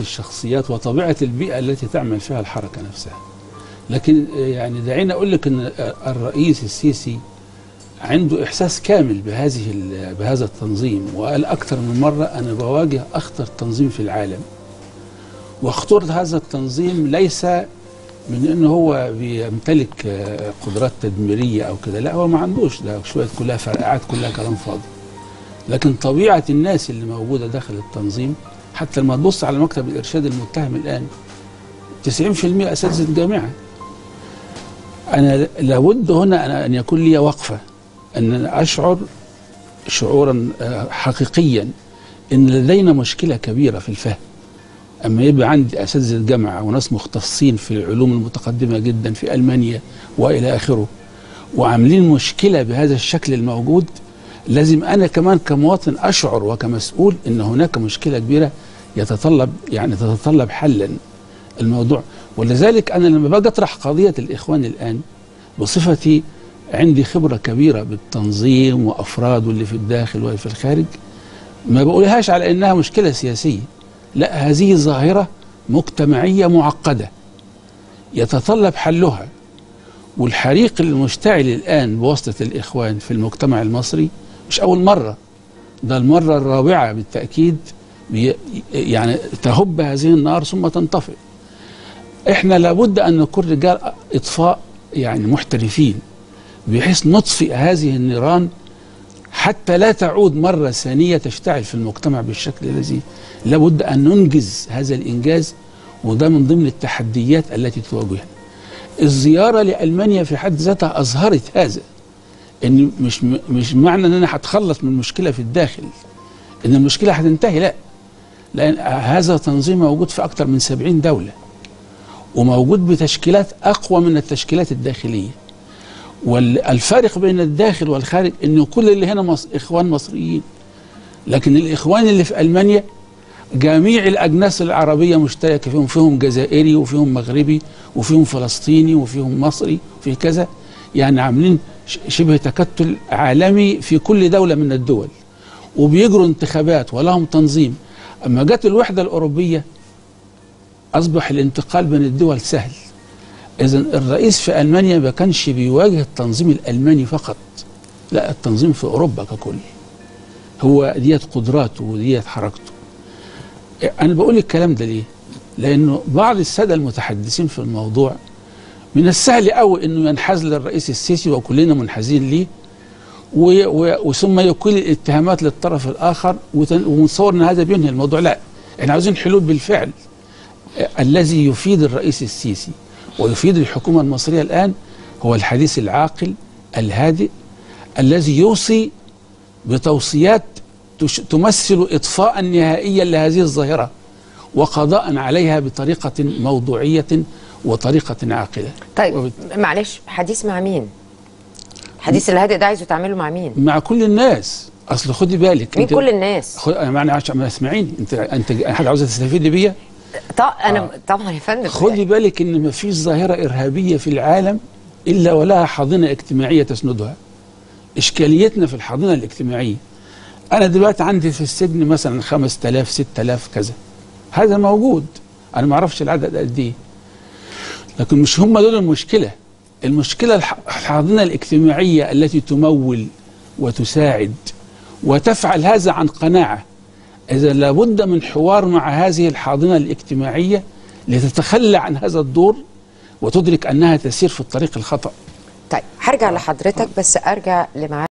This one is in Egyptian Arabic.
الشخصيات وطبيعة البيئة التي تعمل فيها الحركة نفسها لكن آه، يعني دعينا أقول لك أن آه، الرئيس السيسي عنده إحساس كامل بهذه ال- بهذا التنظيم وقال أكثر من مرة أنا بواجه أخطر تنظيم في العالم وخطورة هذا التنظيم ليس من انه هو بيمتلك آه، قدرات تدميريه او كده لا هو ما عندوش ده شويه كلها فرقعات كلها كلام فاضي لكن طبيعه الناس اللي موجوده داخل التنظيم حتى لما تبص على مكتب الارشاد المتهم الان 90% اساتذه جامعه انا لابد هنا أنا ان يكون لي وقفه ان أنا اشعر شعورا آه، حقيقيا ان لدينا مشكله كبيره في الفهم اما يبقى عندي اساتذه جامعه وناس مختصين في العلوم المتقدمه جدا في المانيا والى اخره وعاملين مشكله بهذا الشكل الموجود لازم انا كمان كمواطن اشعر وكمسؤول ان هناك مشكله كبيره يتطلب يعني تتطلب حلا الموضوع ولذلك انا لما باجي اطرح قضيه الاخوان الان بصفتي عندي خبره كبيره بالتنظيم وافراده اللي في الداخل واللي في الخارج ما بقولهاش على انها مشكله سياسيه لا هذه ظاهرة مجتمعية معقدة يتطلب حلها والحريق المشتعل الآن بواسطة الإخوان في المجتمع المصري مش أول مرة ده المرة الرابعة بالتأكيد بي يعني تهب هذه النار ثم تنطفئ احنا لابد أن نكون رجال إطفاء يعني محترفين بحيث نطفئ هذه النيران حتى لا تعود مرة ثانية تشتعل في المجتمع بالشكل الذي لابد أن ننجز هذا الإنجاز وده من ضمن التحديات التي تواجهنا الزيارة لألمانيا في حد ذاتها أظهرت هذا إن مش مش معنى إن أنا هتخلص من مشكلة في الداخل إن المشكلة هتنتهي لا لأن هذا تنظيم موجود في أكثر من سبعين دولة وموجود بتشكيلات أقوى من التشكيلات الداخلية والفارق بين الداخل والخارج إن كل اللي هنا مص... إخوان مصريين لكن الإخوان اللي في ألمانيا جميع الأجناس العربية مشتركة فيهم فيهم جزائري وفيهم مغربي وفيهم فلسطيني وفيهم مصري وفي كذا يعني عاملين ش- شبه تكتل عالمي في كل دولة من الدول وبيجروا انتخابات ولهم تنظيم أما جت الوحدة الأوروبية أصبح الانتقال بين الدول سهل إذا الرئيس في ألمانيا ما كانش بيواجه التنظيم الألماني فقط لا التنظيم في أوروبا ككل هو ديت قدراته وديت حركته أنا بقول الكلام ده ليه؟ لأنه بعض السادة المتحدثين في الموضوع من السهل قوي انه ينحاز للرئيس السيسي وكلنا منحازين ليه و- و- وثم يكل الاتهامات للطرف الاخر وتن- ونتصور ان هذا بينهي الموضوع لا احنا عاوزين حلول بالفعل آه، الذي يفيد الرئيس السيسي ويفيد الحكومه المصريه الان هو الحديث العاقل الهادئ الذي يوصي بتوصيات تش- تمثل اطفاء نهائيا لهذه الظاهره وقضاء عليها بطريقه موضوعيه وطريقه عاقله طيب وبت- معلش حديث مع مين؟ حديث الهادئ ده عايزه تعمله مع مين؟ مع كل الناس اصل خدي بالك مين كل الناس؟ خد معنى عشان ما اسمعيني انت انت حد عاوزه تستفيدي بيا طب انا آه. طبعا يا فندم خدي بالك ان ما فيش ظاهره ارهابيه في العالم الا ولها حاضنه اجتماعيه تسندها اشكاليتنا في الحاضنه الاجتماعيه انا دلوقتي عندي في السجن مثلا 5000 6000 كذا هذا موجود انا ما اعرفش العدد قد ايه لكن مش هم دول المشكله المشكله الح- الحاضنه الاجتماعيه التي تمول وتساعد وتفعل هذا عن قناعه إذا لابد من حوار مع هذه الحاضنة الاجتماعية لتتخلى عن هذا الدور وتدرك أنها تسير في الطريق الخطأ طيب هرجع لحضرتك بس ارجع لمعالي